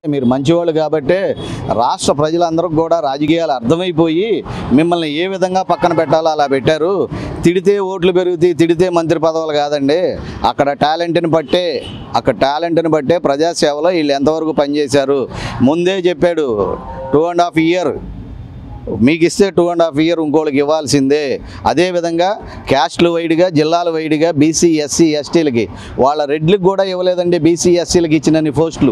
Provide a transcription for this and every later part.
మీరు మంచివాళ్ళు కాబట్టే రాష్ట్ర ప్రజలందరూ కూడా రాజకీయాలు అర్థమైపోయి మిమ్మల్ని ఏ విధంగా పక్కన పెట్టాలో అలా పెట్టారు తిడితే ఓట్లు పెరుగుతాయి తిడితే మంత్రి పదవులు కాదండి అక్కడ టాలెంట్ని బట్టే అక్కడ టాలెంట్ని బట్టే ప్రజాసేవలో వీళ్ళు ఎంతవరకు పనిచేశారు ముందే చెప్పాడు టూ అండ్ హాఫ్ ఇయర్ మీకు ఇస్తే టూ అండ్ హాఫ్ ఇయర్ ఇంకోళ్ళకి ఇవ్వాల్సిందే అదేవిధంగా క్యాస్ట్లు వైడ్గా జిల్లాల వైడ్గా బీసీ ఎస్సీ ఎస్టీలకి వాళ్ళ రెడ్లకు కూడా ఇవ్వలేదండి బీసీ ఎస్సీలకి ఇచ్చినన్ని పోస్టులు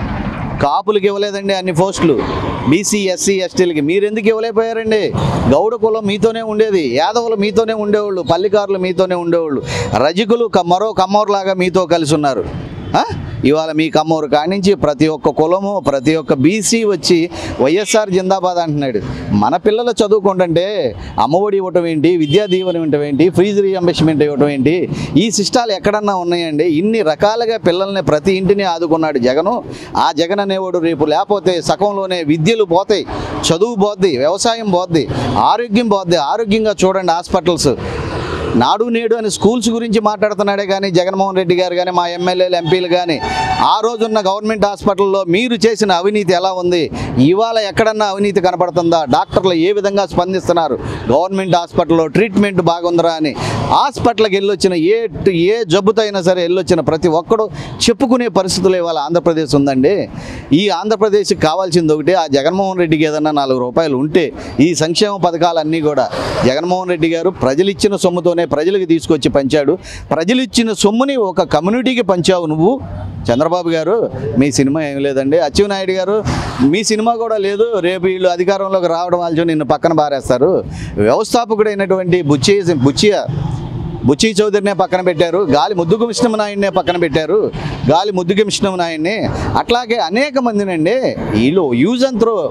కాపులకి ఇవ్వలేదండి అన్ని పోస్టులు బీసీ ఎస్సీ ఎస్టీలకి మీరు ఎందుకు ఇవ్వలేకపోయారండి గౌడ కులం మీతోనే ఉండేది యాదవులు మీతోనే ఉండేవాళ్ళు పల్లికారులు మీతోనే ఉండేవాళ్ళు రజకులు క- మరో కమ్మోరులాగా మీతో కలిసి ఉన్నారు ఆ? ఇవాళ మీ కమ్మూరు కానించి ప్రతి ఒక్క కులము ప్రతి ఒక్క బీసీ వచ్చి వైఎస్ఆర్ జిందాబాద్ అంటున్నాడు మన పిల్లలు చదువుకుంటుంటే అమ్మఒడి ఇవ్వటం ఏంటి విద్యా దీవెన ఇవ్వటం ఏంటి ఫీజు రీఎంబర్స్మెంట్ ఇవ్వటం ఏంటి ఈ సిస్టాలు ఎక్కడన్నా ఉన్నాయండి ఇన్ని రకాలుగా పిల్లల్ని ప్రతి ఇంటిని ఆదుకున్నాడు జగను ఆ జగన్ అనేవాడు రేపు లేకపోతే సగంలోనే విద్యలు పోతాయి చదువు పోద్ది వ్యవసాయం పోద్ది ఆరోగ్యం పోద్ది ఆరోగ్యంగా చూడండి హాస్పిటల్స్ నాడు నేడు అని స్కూల్స్ గురించి మాట్లాడుతున్నాడే కానీ జగన్మోహన్ రెడ్డి గారు కానీ మా ఎమ్మెల్యేలు ఎంపీలు కానీ ఆ రోజున్న గవర్నమెంట్ హాస్పిటల్లో మీరు చేసిన అవినీతి ఎలా ఉంది ఇవాళ ఎక్కడన్నా అవినీతి కనపడుతుందా డాక్టర్లు ఏ విధంగా స్పందిస్తున్నారు గవర్నమెంట్ హాస్పిటల్లో ట్రీట్మెంట్ బాగుందిరా అని హాస్పిటల్కి వెళ్ళొచ్చిన ఏ ఏ జబ్బుతో అయినా సరే వెళ్ళొచ్చిన ప్రతి ఒక్కడు చెప్పుకునే పరిస్థితులు ఇవాళ ఆంధ్రప్రదేశ్ ఉందండి ఈ ఆంధ్రప్రదేశ్కి కావాల్సింది ఒకటి ఆ జగన్మోహన్ రెడ్డికి ఏదన్నా నాలుగు రూపాయలు ఉంటే ఈ సంక్షేమ పథకాలన్నీ కూడా జగన్మోహన్ రెడ్డి గారు ప్రజలు ఇచ్చిన సొమ్ముతోనే ప్రజలకు తీసుకొచ్చి పంచాడు ప్రజలు ఇచ్చిన సొమ్ముని ఒక కమ్యూనిటీకి పంచావు నువ్వు చంద్రబాబు గారు మీ సినిమా ఏం లేదండి అచ్చెన్నాయుడు గారు మీ సినిమా కూడా లేదు రేపు వీళ్ళు అధికారంలోకి రావడం వాళ్ళు నిన్ను పక్కన బారేస్తారు వ్యవస్థాపకుడైనటువంటి బుచ్చి బుచ్చియ బుచ్చి చౌదరినే పక్కన పెట్టారు గాలి ముద్దుగు నాయుడినే పక్కన పెట్టారు గాలి ముద్దుగు నాయుడిని అట్లాగే అనేక మందినండి వీళ్ళు యూజ్ అండ్ త్రో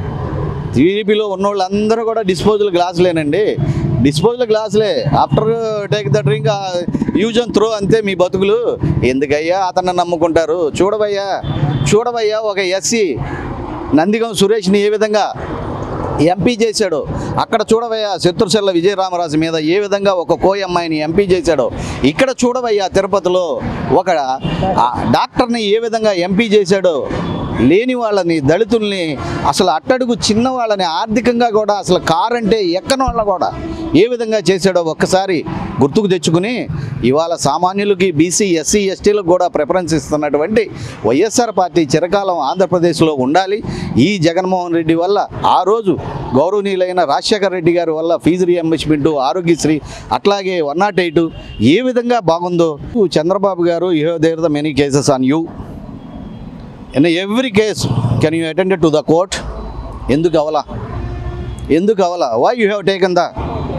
టీడీపీలో ఉన్న వాళ్ళందరూ కూడా డిస్పోజల్ గ్లాసులేనండి డిస్పోజల్ గ్లాసులే after take the drink use and throw అంతే మీ బతుకులు ఎందుకయ్యా అతన్ని నమ్ముకుంటారు చూడవయ్యా చూడవయ్యా ఒక ఎస్సీ నందిగం సురేష్ని ఏ విధంగా ఎంపీ చేశాడు అక్కడ చూడవయ్యా శత్రుశల్ల విజయరామరాజు మీద ఏ విధంగా ఒక కోయ అమ్మాయిని ఎంపీ చేశాడో ఇక్కడ చూడవయ్యా తిరుపతిలో ఒక ఆ డాక్టర్ని ఏ విధంగా ఎంపీ చేశాడో లేని వాళ్ళని దళితుల్ని అసలు అట్టడుగు చిన్న వాళ్ళని ఆర్థికంగా కూడా అసలు కార్ అంటే ఎక్కని వాళ్ళ కూడా ఏ విధంగా చేశాడో ఒక్కసారి గుర్తుకు తెచ్చుకుని ఇవాళ సామాన్యులకి బీసీ ఎస్సీ ఎస్టీలకు కూడా ప్రిఫరెన్స్ ఇస్తున్నటువంటి వైఎస్ఆర్ పార్టీ చిరకాలం ఆంధ్రప్రదేశ్లో ఉండాలి ఈ జగన్మోహన్ రెడ్డి వల్ల ఆ రోజు గౌరవనీయులైన రాజశేఖర రెడ్డి గారి వల్ల ఫీజు రియంబర్స్మెంట్ ఆరోగ్యశ్రీ అట్లాగే వన్ నాట్ ఎయిట్ ఏ విధంగా బాగుందో Chandrababu garu you have there the many cases on you in every case can you attended to the court ఎందుకు అవలా ఎందుకు అవలా why you have taken the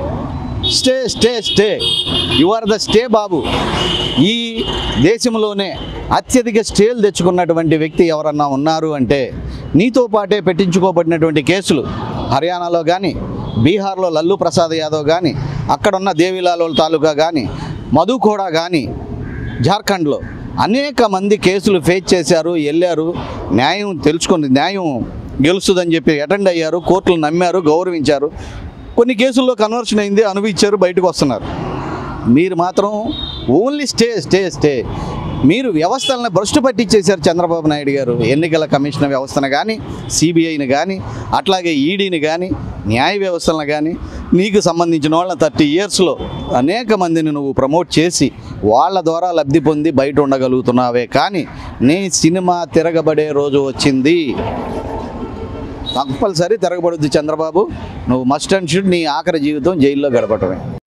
stay stay stay you are the stay Babu ఈ దేశంలోనే అత్యధిక స్టేలు తెచ్చుకున్నటువంటి వ్యక్తి ఎవరన్నా ఉన్నారు అంటే నీతో పాటే పెట్టించుకోబడినటువంటి కేసులు హర్యానాలో కానీ బీహార్లో లల్లు ప్రసాద్ యాదవ్ కానీ అక్కడున్న దేవిలాలోల్ తాలూకా కానీ మధు కూడా కానీ జార్ఖండ్లో అనేక మంది కేసులు ఫేస్ చేశారు వెళ్ళారు న్యాయం తెలుసుకుని న్యాయం గెలుస్తుందని చెప్పి అటెండ్ అయ్యారు కోర్టులు నమ్మారు గౌరవించారు కొన్ని కేసుల్లో కన్వర్షన్ అయింది అనుభవించారు బయటకు వస్తున్నారు మీరు మాత్రం ఓన్లీ స్టే స్టే స్టే మీరు వ్యవస్థలను భ్రష్టు పట్టించేశారు చంద్రబాబు నాయుడు గారు ఎన్నికల కమిషన్ వ్యవస్థను కానీ సిబిఐని కానీ అట్లాగే ఈడీని కానీ న్యాయ వ్యవస్థలను కానీ నీకు సంబంధించిన వాళ్ళ థర్టీ ఇయర్స్లో అనేక మందిని నువ్వు ప్రమోట్ చేసి వాళ్ళ ద్వారా లబ్ధి పొంది బయట ఉండగలుగుతున్నావే కానీ నీ సినిమా తిరగబడే రోజు వచ్చింది కంపల్సరీ తిరగబడుద్ది చంద్రబాబు నువ్వు మస్ట్ అండ్ షుడ్ నీ ఆఖరి జీవితం జైల్లో గడపటమే